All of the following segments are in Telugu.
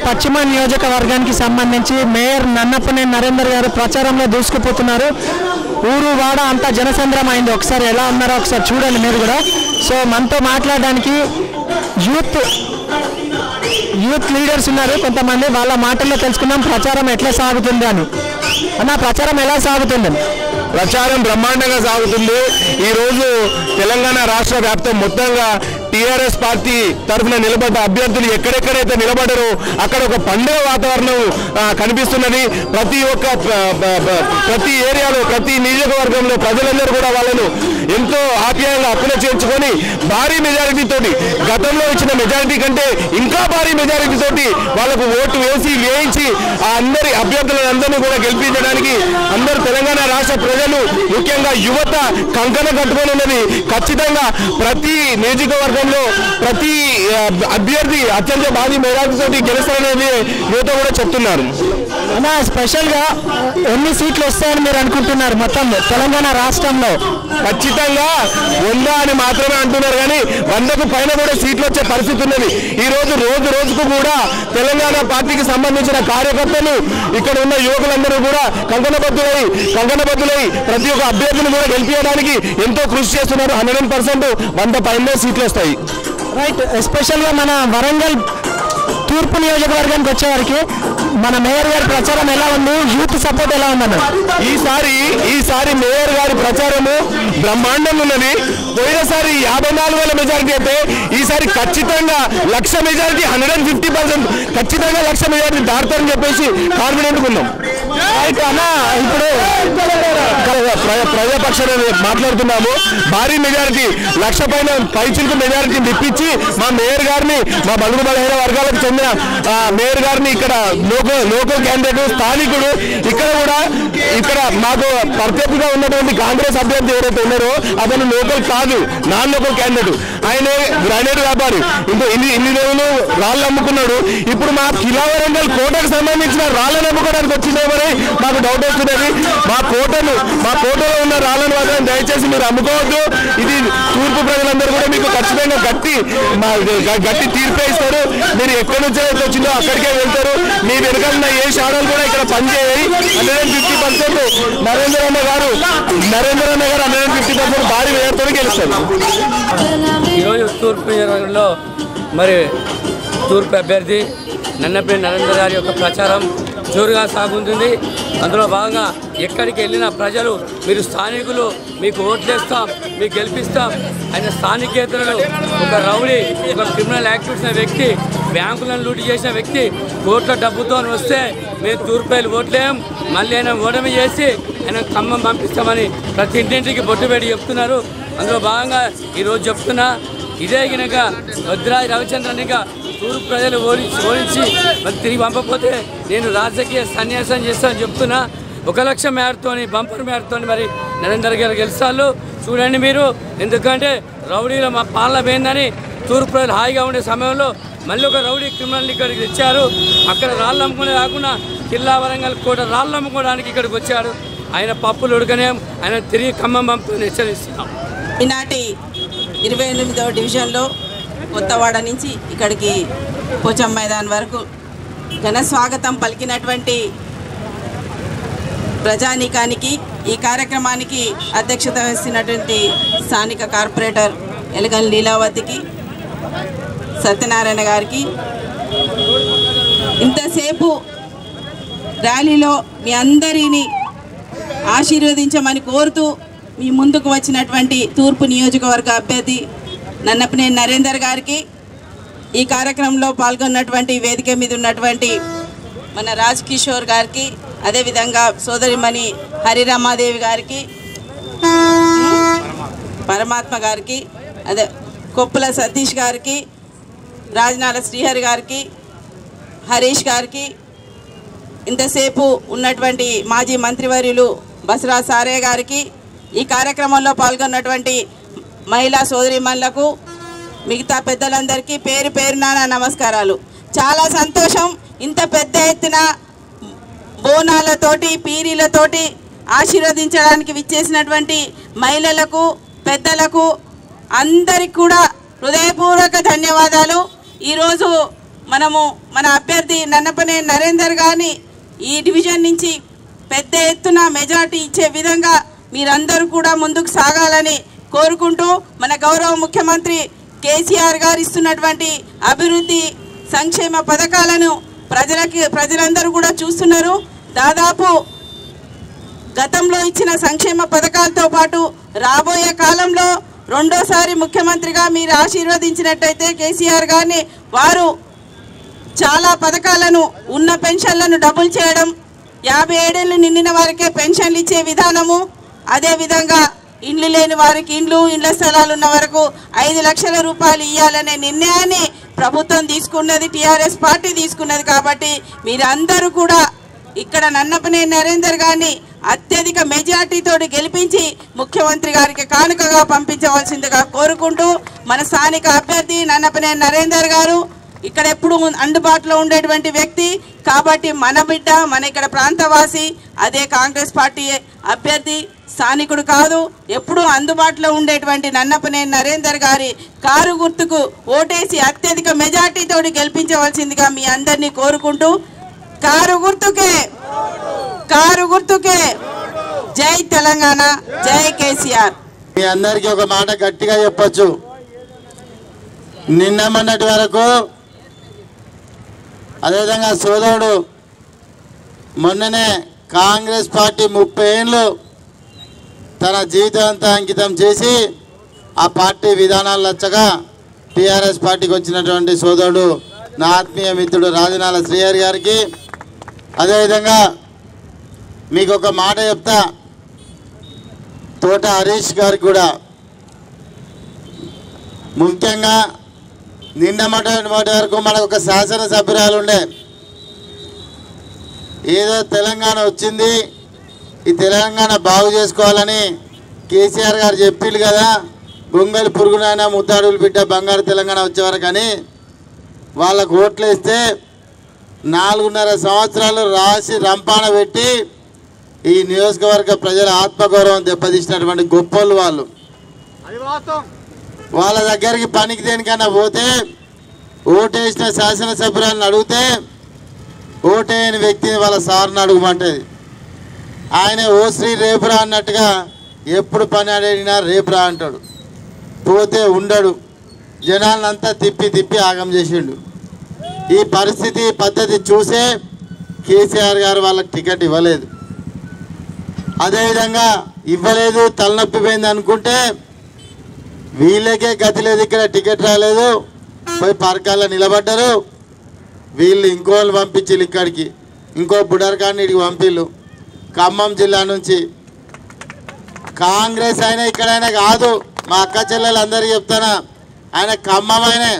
పశ్చిమ నియోజకవర్గానికి సంబంధించి మేయర్ నన్నపనేని నరేందర్ గారు ప్రచారంలో దూసుకుపోతున్నారు ఊరు వాడ అంతా జనసంద్రం అయింది ఒకసారి ఎలా ఉన్నారో ఒకసారి చూడండి మీరు కూడా సో మనతో మాట్లాడడానికి యూత్ యూత్ లీడర్స్ ఉన్నారు కొంతమంది వాళ్ళ మాటల్లో తెలుసుకుందాం ప్రచారం ఎట్లా సాగుతుంది అని అన్న ప్రచారం ఎలా సాగుతుంది ప్రచారం బ్రహ్మాండంగా సాగుతుంది ఈ రోజు తెలంగాణ రాష్ట్ర వ్యాప్తం మొత్తంగా టీఆర్ఎస్ పార్టీ తరఫున నిలబడ్డ అభ్యర్థులు ఎక్కడెక్కడైతే నిలబడ్డారో అక్కడ ఒక పండుగ వాతావరణం ఆ, కనిపిస్తున్నది ప్రతి ఒక్క ప- ప- ప- ప్రతి ఏరియాలో ప్రతి నియోజకవర్గంలో ప్రజలందరూ కూడా వాళ్ళను ఎంతో ఆప్యాయంగా అప్పున చేర్చుకొని భారీ మెజారిటీ తోటి గతంలో ఇచ్చిన మెజారిటీ కంటే ఇంకా భారీ మెజారిటీ తోటి వాళ్ళకు ఓటు వేసి వేయించి ఆ అందరి అభ్యర్థులందరినీ కూడా గెలిపించడానికి అందరూ తెలంగాణ రాష్ట్ర ప్రజలు ముఖ్యంగా యువత కంకణ కట్టుకొని ఉన్నది ఖచ్చితంగా ప్రతి నియోజకవర్గంలో ప్రతి ఆ, అభ్యర్థి అత్యంత భారీ మెజారిటీ తోటి గెలుస్తారనేది యువత కూడా చెప్తున్నారు అన్న స్పెషల్గా ఎన్ని సీట్లు వస్తాయని మీరు అనుకుంటున్నారు మొత్తం తెలంగాణ రాష్ట్రంలో ఖచ్చితంగా వంద అని మాత్రమే అంటున్నారు కానీ వందకు పైన కూడా సీట్లు వచ్చే పరిస్థితి ఉన్నది ఈ రోజు రోజు రోజుకు కూడా తెలంగాణ పార్టీకి సంబంధించిన కార్యకర్తలు ఇక్కడ ఉన్న యువకులందరూ కూడా కంకణబద్దులై కంకణబద్దులై ప్రతి ఒక్క అభ్యర్థిని కూడా గెలిపించడానికి ఎంతో కృషి చేస్తున్నారు హండ్రెడ్ పర్సెంట్ వంద పైన సీట్లు వస్తాయి రైట్ ఎస్పెషల్గా మన వరంగల్ తూర్పు నియోజకవర్గానికి వచ్చేవారికి మన మేయర్ గారి ప్రచారం ఎలా ఉంది యూత్ సపోర్ట్ ఎలా ఉందన్న ఈసారి ఈసారి మేయర్ గారి ప్రచారము బ్రహ్మాండంగా ఉన్నది పోయినసారి యాభై నాలుగు వేల మెజారిటీ అయితే ఈసారి ఖచ్చితంగా lakh majority hundred and fifty percent ఖచ్చితంగా లక్ష మెజారిటీ దాటుతారని చెప్పేసి కాన్ఫిడెంట్ ఉన్నాం రైట్ అన్న ఇప్పుడు ప్ర- ప్రజాపక్షాన్ని మాట్లాడుతున్నాము భారీ మెజారిటీ లక్ష పైన పైచిలకు మెజారిటీ తెప్పించి మా మేయర్ గారిని మా బడుగు బలహీన వర్గాలకు చెందిన ఆ, మేయర్ గారిని ఇక్కడ లోకల్ లోకల్ క్యాండిడేట్ స్థానికుడు ఇక్కడ కూడా ఇక్కడ మాకు ప్రత్యేకంగా ఉన్నటువంటి కాంగ్రెస్ అభ్యర్థి ఎవరైతే ఉన్నారో అతను లోకల్ కాదు నాన్ లోకల్ క్యాండిడేట్ ఆయన గ్రానైట్ వ్యాపారి ఇంకా ఇన్ని ఇన్ని రోజులు రాళ్ళు అమ్ముకున్నాడు ఇప్పుడు మా కిలా వరంగల్ కోటకు సంబంధించిన రాళ్ళను అమ్ముకోవడానికి వచ్చిందేమని మాకు డౌట్ వస్తున్నది మా కోటను మా కోటలో ఉన్న రాళ్ళను మాత్రం దయచేసి మీరు అమ్ముకోవద్దు ఇది తూర్పు ప్రజలందరూ కూడా మీకు ఖచ్చితంగా గట్టి మా గ- గట్టి తీర్పే ఇస్తారు మీరు ఎక్కడి నుంచి అయితే వచ్చిందో అక్కడికే వెళ్తారు మీ వెనకాల ఏ షాడోలు కూడా ఇక్కడ పనిచేయాలి hundred and fifty percent Narendra అన్న గారు నరేంద్ర అన్న గారు హండ్రెడ్ అండ్ ఫిఫ్టీ పర్సెంట్ భారీ వ్యయంతో గెలుస్తారు ఈరోజు తూర్పు నియోజకవర్గంలో మరి తూర్పు అభ్యర్థి నన్నపల్లి నరేంద్ర గారి యొక్క ప్రచారం జోరుగా సాగుతుంది అందులో భాగంగా ఎక్కడికి వెళ్ళిన ప్రజలు మీరు స్థానికులు మీకు ఓట్లేస్తాం మీకు గెలిపిస్తాం ఆయన స్థానికేతరులు ఒక రౌడీ ఒక క్రిమినల్ యాక్టివిటీస్ అయిన వ్యక్తి బ్యాంకులను లూటి చేసిన వ్యక్తి కోట్ల డబ్బుతో వస్తే మేము తూర్పు వెళ్ళి ఓట్లేం మళ్ళీ ఆయన ఓటమి చేసి ఆయన ఖమ్మం పంపిస్తామని ప్రతి ఇంటింటికి బొట్టు పెట్టి చెప్తున్నారు అందులో భాగంగా ఈరోజు చెప్తున్నా ఇదే గినక వద్రాజి రవిచంద్రనిక తూర్పు ప్రజలు ఓడించి ఓడించి మరి తిరిగి పంపకపోతే నేను రాజకీయ సన్యాసం చేస్తానని చెప్తున్నా ఒక లక్ష మేరతోని బంపర్ మేరతోని మరి నరేందర్ గారు గెలిచారు చూడండి మీరు ఎందుకంటే రౌడీలో మా పాలన పోయిందని తూర్పు ప్రజలు హాయిగా ఉండే సమయంలో మళ్ళీ ఒక రౌడీ క్రిమినల్ ఇక్కడికి తెచ్చారు అక్కడ రాళ్ళు అమ్ముకునే కాకుండా కిల్లా వరంగల్ కోట రాళ్ళు అమ్ముకోవడానికి ఇక్కడికి వచ్చాడు ఆయన పప్పులు ఉడకనే ఆయన తిరిగి ఖమ్మం పంపుని హెచ్చరిస్తున్నాం ఈనాటి ఇరవై ఎనిమిదవ డివిజన్లో కొత్తవాడ నుంచి ఇక్కడికి పోచం మైదాన్ వరకు ఘన స్వాగతం పలికినటువంటి ప్రజానీకానికి ఈ కార్యక్రమానికి అధ్యక్షత వహిస్తున్నటువంటి స్థానిక కార్పొరేటర్ ఎలగల్ లీలావతికి సత్యనారాయణ గారికి ఇంతసేపు ర్యాలీలో మీ అందరినీ ఆశీర్వదించమని కోరుతూ మీ ముందుకు వచ్చినటువంటి తూర్పు నియోజకవర్గ అభ్యర్థి నన్నపనేని నరేందర్ గారికి ఈ కార్యక్రమంలో పాల్గొన్నటువంటి వేదిక మీద ఉన్నటువంటి మన రాజ్ కిషోర్ గారికి అదేవిధంగా సోదరిమణి హరిరమాదేవి గారికి పరమాత్మ గారికి అదే కొప్పుల సతీష్ గారికి రాజనాల శ్రీహరి గారికి హరీష్ గారికి ఇంతసేపు ఉన్నటువంటి మాజీ మంత్రివర్యులు బసరా సారే గారికి ఈ కార్యక్రమంలో పాల్గొన్నటువంటి మహిళా సోదరిమణులకు మిగతా పెద్దలందరికీ పేరు పేరున నా నమస్కారాలు చాలా సంతోషం ఇంత పెద్ద ఎత్తున బోనాలతోటి పీరీలతోటి ఆశీర్వదించడానికి విచ్చేసినటువంటి మహిళలకు పెద్దలకు అందరికి కూడా హృదయపూర్వక ధన్యవాదాలు ఈరోజు మనము మన అభ్యర్థి నన్నపనే నరేందర్ గారిని ఈ డివిజన్ నుంచి పెద్ద ఎత్తున మెజార్టీ ఇచ్చే విధంగా మీరందరూ కూడా ముందుకు సాగాలని కోరుకుంటూ మన గౌరవ ముఖ్యమంత్రి కేసీఆర్ గారు ఇస్తున్నటువంటి అభివృద్ధి సంక్షేమ పథకాలను ప్రజలకి ప్రజలందరూ కూడా చూస్తున్నారు దాదాపు గతంలో ఇచ్చిన సంక్షేమ పథకాలతో పాటు రాబోయే కాలంలో రెండోసారి ముఖ్యమంత్రిగా మీరు ఆశీర్వదించినట్టయితే కేసీఆర్ గారిని వారు చాలా పథకాలను ఉన్న పెన్షన్లను డబుల్ చేయడం యాభై ఏడేళ్ళు నిండిన వారికే పెన్షన్లు ఇచ్చే విధానము అదేవిధంగా ఇండ్లు లేని వారికి ఇండ్లు ఇండ్ల స్థలాలు ఉన్న వరకు ఐదు లక్షల రూపాయలు ఇవ్వాలనే నిర్ణయాన్ని ప్రభుత్వం తీసుకున్నది టీఆర్ఎస్ పార్టీ తీసుకున్నది కాబట్టి మీరందరూ కూడా ఇక్కడ నన్నపనే నరేందర్ గారిని అత్యధిక మెజార్టీతో గెలిపించి ముఖ్యమంత్రి గారికి కానుకగా పంపించవలసిందిగా కోరుకుంటూ మన స్థానిక అభ్యర్థి నన్నపనే నరేందర్ గారు ఇక్కడ ఎప్పుడు అందుబాటులో ఉండేటువంటి వ్యక్తి కాబట్టి మన బిడ్డ మన ఇక్కడ ప్రాంతవాసి అదే కాంగ్రెస్ పార్టీ అభ్యర్థి స్థానికుడు కాదు ఎప్పుడూ అందుబాటులో ఉండేటువంటి నన్నపనే నరేందర్ గారి కారు గుర్తుకు ఓటేసి అత్యధిక మెజార్టీతో గెలిపించవలసిందిగా మీ అందరినీ కోరుకుంటూ కారు గుర్తుకే కారు గుర్తుకే జై తెలంగాణ జై కేసీఆర్ మీ అందరికీ ఒక మాట గట్టిగా చెప్పొచ్చు నిన్న మొన్నటి వరకు అదేవిధంగా సోదరుడు మొన్ననే కాంగ్రెస్ పార్టీ ముప్పై ఏళ్ళు తన జీవితం అంతా అంకితం చేసి ఆ పార్టీ విధానాలు నచ్చగా టీఆర్ఎస్ పార్టీకి వచ్చినటువంటి సోదరుడు నా ఆత్మీయ మిత్రుడు రాజనాల శ్రీహరి గారికి అదేవిధంగా మీకు ఒక మాట చెప్తా తోట హరీష్ గారికి కూడా ముఖ్యంగా నిన్న మొదటి మొదటి వరకు మనకు ఒక శాసనసభ్యురాలు ఉండే ఏదో తెలంగాణ వచ్చింది ఈ తెలంగాణ బాగు చేసుకోవాలని కేసీఆర్ గారు చెప్పిండు కదా గొంగలి పురుగునైనా ముద్దాడులు బిడ్డ బంగారు తెలంగాణ వచ్చేవారు కానీ వాళ్ళకు ఓట్లు వేస్తే నాలుగున్నర సంవత్సరాలు రాసి రంపాన పెట్టి ఈ నియోజకవర్గ ప్రజల ఆత్మగౌరవం దెబ్బతీసినటువంటి గొప్పోళ్ళు వాళ్ళు వాళ్ళ దగ్గరికి పనికి దేనికన్నా పోతే ఓటేసిన శాసనసభ్యురాలను అడిగితే ఓటేయని వ్యక్తిని వాళ్ళ సార్ని అడగమంటది ఆయన ఓ శ్రీ రేపురా అన్నట్టుగా ఎప్పుడు పని అడిగినా రేపురా అంటాడు పోతే ఉండడు జనాలంతా తిప్పి తిప్పి ఆగం చేసిండు ఈ పరిస్థితి ఈ పద్ధతి చూసే కేసీఆర్ గారు వాళ్ళకి టికెట్ ఇవ్వలేదు అదేవిధంగా ఇవ్వలేదు తలనొప్పి పోయింది అనుకుంటే వీళ్ళకే గతి లేదు ఇక్కడ టికెట్ రాలేదు పోయి పరకాల్లో నిలబడ్డారు వీళ్ళు ఇంకో వాళ్ళు పంపించిల్లు ఇక్కడికి ఇంకో బుడర్కాన్ని ఇక్కడికి పంపిళ్ళు ఖమ్మం జిల్లా నుంచి కాంగ్రెస్ అయినా ఇక్కడైనా కాదు మా అక్క చెల్లెలు అందరికీ చెప్తానా ఆయన ఖమ్మం ఆయనే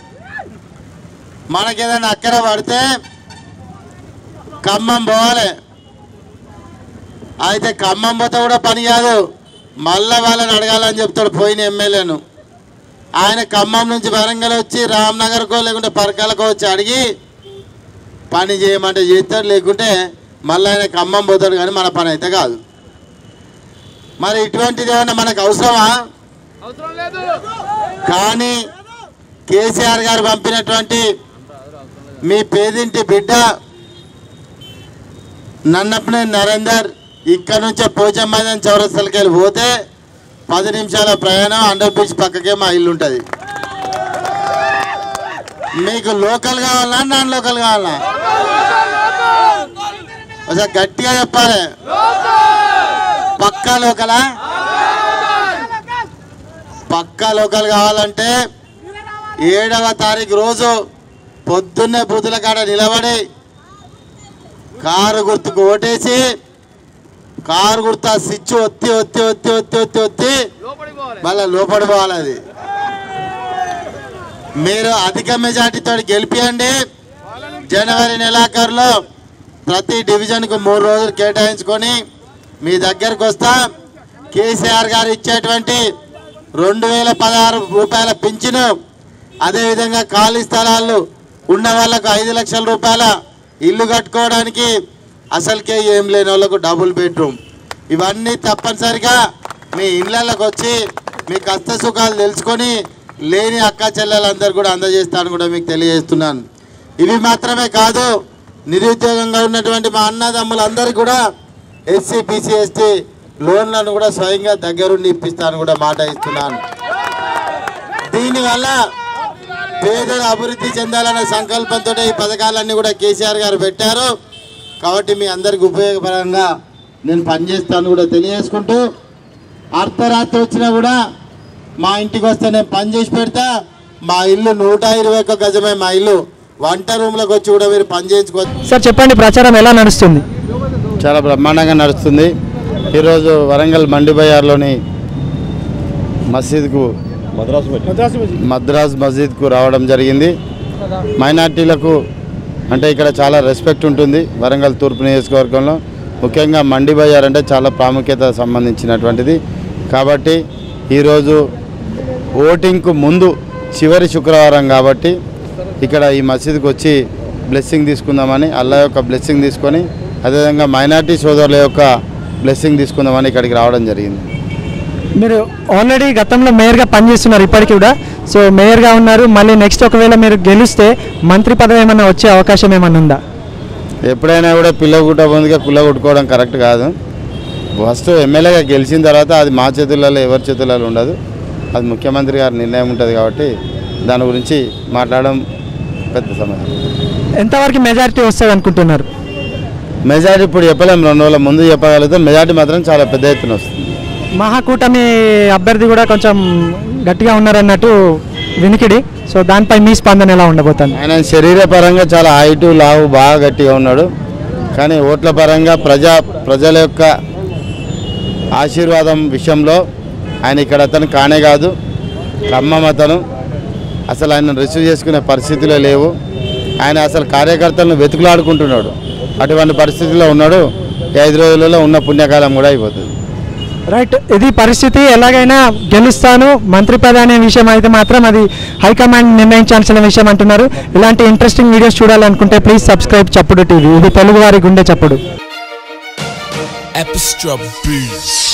మనకేదైనా అక్కర పడితే ఖమ్మం పోవాలి అయితే ఖమ్మం పోతే కూడా పని కాదు మళ్ళా వాళ్ళని అడగాలని చెప్తాడు పోయిన ఎమ్మెల్యేను ఆయన ఖమ్మం నుంచి వరంగల్ వచ్చి రామ్నగర్కో లేకుంటే పరకాలకో వచ్చి అడిగి పని చేయమంటే చేస్తాడు లేకుంటే మళ్ళీ ఆయన ఖమ్మం పోతాడు కానీ మన పని అయితే కాదు మరి ఇటువంటిది ఏమన్నా మనకు అవసరమా కానీ కేసీఆర్ గారు పంపినటువంటి మీ పేదింటి బిడ్డ నన్నప్పనే నరేందర్ ఇక్కడ నుంచే పోచమ్మైదాన్ చౌరస్తలకి వెళ్ళి పోతే పది నిమిషాల ప్రయాణం అండర్ బ్రిడ్జ్ పక్కకే మా ఇల్లు ఉంటుంది మీకు లోకల్ కావాలా నాన్ లోకల్ కావాలా ఒకసారి గట్టిగా చెప్పాలి పక్కా లోకలా పక్కా లోకల్ కావాలంటే ఏడవ తారీఖు రోజు పొద్దున్నే బూతుల కాడ నిలబడి కారు గుర్తుకు ఓటేసి కారు గుర్తు ఆ స్విచ్ ఒత్తి ఒత్తి ఒత్తి ఒత్తి ఒత్తి ఒత్తి మళ్ళీ లోపడి పోవాలి అది మీరు అధిక మెజార్టీతో గెలిపియండి జనవరి నెలాఖరులో ప్రతి డివిజన్కు మూడు రోజులు కేటాయించుకొని మీ దగ్గరకు వస్తా కేసీఆర్ గారు ఇచ్చేటువంటి రెండు వేల పదహారు రూపాయల పింఛను అదేవిధంగా ఖాళీ స్థలాలు ఉన్న వాళ్ళకు ఐదు లక్షల రూపాయల ఇల్లు కట్టుకోవడానికి అసలుకే ఏం లేని వాళ్ళకు డబుల్ బెడ్రూమ్ ఇవన్నీ తప్పనిసరిగా మీ ఇళ్ళకి వచ్చి మీ కష్ట సుఖాలు తెలుసుకొని లేని అక్క చెల్లెలందరూ కూడా అందజేస్తాను కూడా మీకు తెలియజేస్తున్నాను ఇవి మాత్రమే కాదు నిరుద్యోగంగా ఉన్నటువంటి మా అన్నదమ్ములందరికీ కూడా ఎస్సీ బీసీ ఎస్టీ లోన్లను కూడా స్వయంగా దగ్గరుండి ఇప్పిస్తాను కూడా మాట ఇస్తున్నాను దీనివల్ల పేదలు అభివృద్ధి చెందాలనే సంకల్పంతో ఈ పథకాలన్నీ కూడా కేసీఆర్ గారు పెట్టారు కాబట్టి మీ అందరికి ఉపయోగపరంగా నేను పనిచేస్తాను కూడా తెలియజేసుకుంటూ అర్ధరాత్రి వచ్చినా కూడా మా ఇంటికి వస్తే నేను పని చేసి పెడతా మా ఇల్లు నూట ఇరవై ఒక్క గజమే మా ఇల్లు వంట రూమ్లోకి వచ్చి కూడా మీరు పని చేయించుకోవచ్చు సార్ చెప్పండి ప్రచారం ఎలా నడుస్తుంది చాలా బ్రహ్మాండంగా నడుస్తుంది ఈరోజు వరంగల్ మండి బజార్లోని మసీద్కు మద్రాస్ మసీద్కు రావడం జరిగింది మైనార్టీలకు అంటే ఇక్కడ చాలా రెస్పెక్ట్ ఉంటుంది వరంగల్ తూర్పు నియోజకవర్గంలో ముఖ్యంగా మండి బజార్ అంటే చాలా ప్రాముఖ్యత సంబంధించినటువంటిది కాబట్టి ఈరోజు ఓటింగ్కు ముందు చివరి శుక్రవారం కాబట్టి ఇక్కడ ఈ మసీద్కి వచ్చి బ్లెస్సింగ్ తీసుకుందామని అల్లా యొక్క బ్లెస్సింగ్ తీసుకొని అదేవిధంగా మైనార్టీ సోదరుల యొక్క బ్లెస్సింగ్ తీసుకుందామని ఇక్కడికి రావడం జరిగింది మీరు ఆల్రెడీ గతంలో మేయర్గా పనిచేస్తున్నారు ఇప్పటికి కూడా సో మేయర్గా ఉన్నారు మళ్ళీ నెక్స్ట్ ఒకవేళ మీరు గెలిస్తే మంత్రి పదవి ఏమన్నా వచ్చే అవకాశం ఏమన్నా ఉందా ఎప్పుడైనా కూడా పిల్ల గుట్ట పొందిగా కుల్ల కొట్టుకోవడం కరెక్ట్ కాదు ఫస్ట్ ఎమ్మెల్యేగా గెలిచిన తర్వాత అది మా చేతులలో ఎవరి చేతులలో ఉండదు అది ముఖ్యమంత్రి గారి నిర్ణయం ఉంటుంది కాబట్టి దాని గురించి మాట్లాడడం పెద్ద సమస్య ఎంతవరకు మెజారిటీ వస్తుంది అనుకుంటున్నారు మెజారిటీ ఇప్పుడు చెప్పలేం రెండు రోజుల ముందు చెప్పగలుగుతాం మెజారిటీ మాత్రం చాలా పెద్ద ఎత్తున వస్తుంది మహాకూటమి అభ్యర్థి కూడా కొంచెం గట్టిగా ఉన్నారన్నట్టు వినికిడి సో దానిపై మీ స్పందన ఎలా ఉండబోతుంది ఆయన శరీర పరంగా చాలా హైటు లావు బాగా గట్టిగా ఉన్నాడు కానీ ఓట్ల పరంగా ప్రజా ప్రజల యొక్క ఆశీర్వాదం విషయంలో ఆయన ఇక్కడ అతను కానే కాదు ఖమ్మం అతను అసలు ఆయన రిసీవ్ చేసుకునే పరిస్థితిలో లేవు ఆయన అసలు కార్యకర్తలను వెతుకులాడుకుంటున్నాడు అటువంటి పరిస్థితిలో ఉన్నాడు ఈ ఐదు రోజులలో ఉన్న పుణ్యకాలం కూడా అయిపోతుంది రైట్ ఇది పరిస్థితి ఎలాగైనా గెలుస్తాను మంత్రి పదవి అనే విషయం అయితే మాత్రం అది హైకమాండ్ నిర్ణయించాల్సిన విషయం అంటున్నారు ఇలాంటి ఇంట్రెస్టింగ్ వీడియోస్ చూడాలనుకుంటే ప్లీజ్ సబ్స్క్రైబ్ చప్పుడు టీవీ ఇది తెలుగువారి గుండె చప్పుడు Epistra Beats.